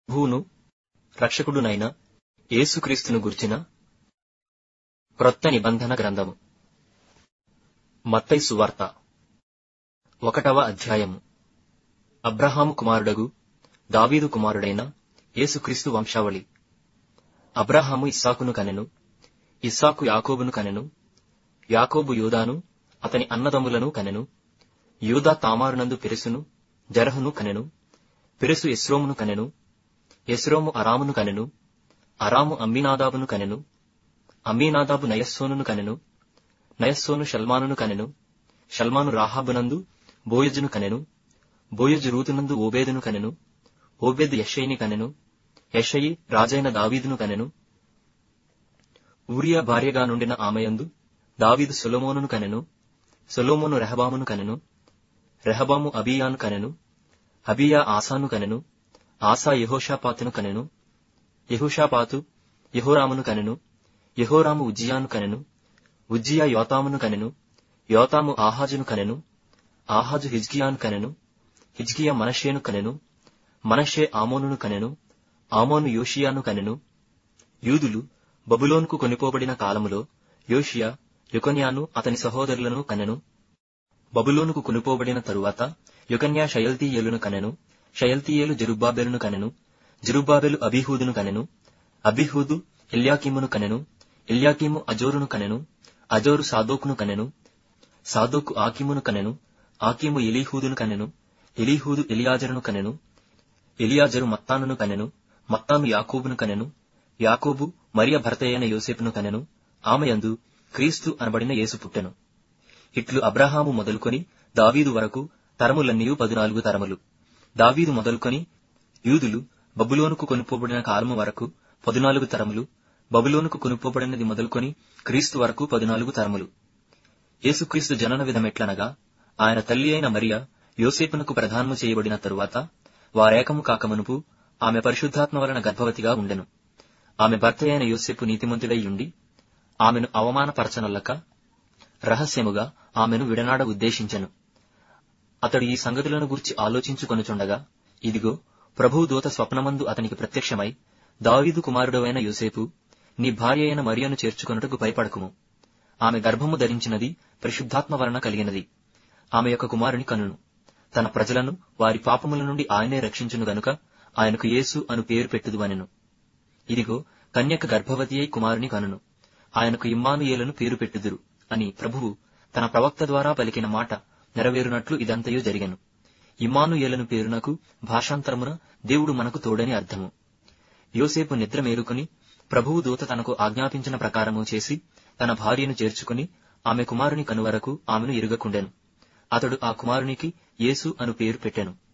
ప్రభువును రక్షకుడునైన యేసుక్రీస్తును గుర్చిన క్రొత్త నిబంధన గ్రంథము మత్తయి సువార్త ఒకటవ అధ్యాయము అబ్రహాము కుమారుడగు దావీదు కుమారుడైన యేసుక్రీస్తు వంశావళి అబ్రహాము ఇస్సాకును కనెను ఇస్సాకు యాకోబును కనెను యాకోబు యూదాను అతని అన్నదమ్ములను కనెను యూదా తామారునందు పెరెసును జరహును కనెను పెరెసు ఎస్రోమును కనెను ఎస్రోము అరామును కనెను అరాము అమ్మీనాదాబును కనెను అమ్మీనాదాబు నయస్సోనును కనెను నయస్సోను షల్మానును కనెను షల్మాను రాహాబునందు బోయజును కనెను బోయజు రూతునందు ఓబేదును కనెను ఓబేదు యషయిని కనెను యషయి రాజైన దావీదును కనెను ఊరియా భార్యగా నుండిన ఆమెయందు దావీదు సొలొమోనును కనెను సొలొమోను రెహబామును కనెను రెహబాము అబియాను కనెను అబియా ఆసాను కనెను ఆసా యెహోషాపాతును కనెను యెహోషాపాతు యెహోరామును కనెను యెహోరాము ఉజ్జియాను కనెను ఉజ్జియా యోతామును కనెను యోతాము ఆహాజును కనెను ఆహాజు హిజ్కియాను కనెను హిజ్కియా మనషేను కనెను మనషే ఆమోనును కనెను ఆమోను యోషియాను కనెను యూదులు బబులోనుకు కొనిపోబడిన కాలములో యోషియా యుకన్యాను అతని సహోదరులను కనెను బబులోనుకు కొనిపోబడిన తరువాత యుకన్యా షయల్తీయేలును కనెను షయల్తీయేలు జరుబ్బాబెలును కనెను జరుబ్బాబెలు అబీహూదును కనెను అబీహూదు ఎల్యాకీమును కనెను ఎల్యాకీము అజోరును కనెను అజోరు సాదోకును కనెను సాదోకు ఆకీమును కనెను ఆకీము ఎలీహూదును కనెను ఎలీహూదు ఎలియాజరును కనెను ఎలియాజరు మత్తానును కనెను మత్తాను యాకోబును కనెను యాకోబు మరియ భర్త అయిన యోసేపును కనెను ఆమెయందు క్రీస్తు అనబడిన యేసు పుట్టెను ఇట్లు అబ్రహాము మొదలుకొని దావీదు వరకు తరములన్నీయు పదునాలుగు తరములు దావీదు మొదలుకొని యూదులు బబులోనుకు కొనుపోబడిన కాలము వరకు పదునాలుగు తరములు బబులోనుకు కొనుపోబడినది మొదలుకొని క్రీస్తు వరకు పదునాలుగు తరములు యేసుక్రీస్తు జనన విధమెట్లనగా ఆయన తల్లి అయిన మరియ యోసేపునకు ప్రధానము చేయబడిన తరువాత వారేకము కాకమునుపు ఆమె పరిశుద్ధాత్మ వలన గర్భవతిగా ఉండెను ఆమె భర్త అయిన యోసేపు నీతిమంతుడై ఉండి ఆమెను అవమానపరచనొల్లక రహస్యముగా ఆమెను విడనాడ ఉద్దేశించెను అతడు ఈ సంగతులను గురించి ఆలోచించుకొనుచుండగా ఇదిగో ప్రభువు దూత స్వప్నమందు అతనికి ప్రత్యక్షమై దావీదు కుమారుడవైన యోసేపు నీ భార్య అయిన మరియను చేర్చుకొనుటకు భయపడకుము ఆమె గర్భము ధరించినది పరిశుద్ధాత్మ వలన కలిగినది ఆమె యొక్క కుమారుని కనును తన ప్రజలను వారి పాపముల నుండి ఆయనే రక్షించును గనుక ఆయనకు యేసు అను పేరు పెట్టుదు అనెను ఇదిగో కన్యక గర్భవతి అయి కుమారుని కనును ఆయనకు ఇమ్మానుయేలను పేరు పెట్టుదురు అని ప్రభువు తన ప్రవక్త ద్వారా పలికిన మాట నెరవేరునట్లు ఇదంతయు జరిగెను ఇమ్మానుయేలను పేరునకు భాషాంతరమున దేవుడు మనకు తోడని అర్థము యోసేపు నిద్ర మేలుకొని ప్రభువు దూత తనకు ఆజ్ఞాపించిన ప్రకారము చేసి తన భార్యను చేర్చుకుని ఆమె కుమారుని కనువరకు ఆమెను ఇరుగకుండెను అతడు ఆ కుమారునికి యేసు అను పేరు పెట్టెను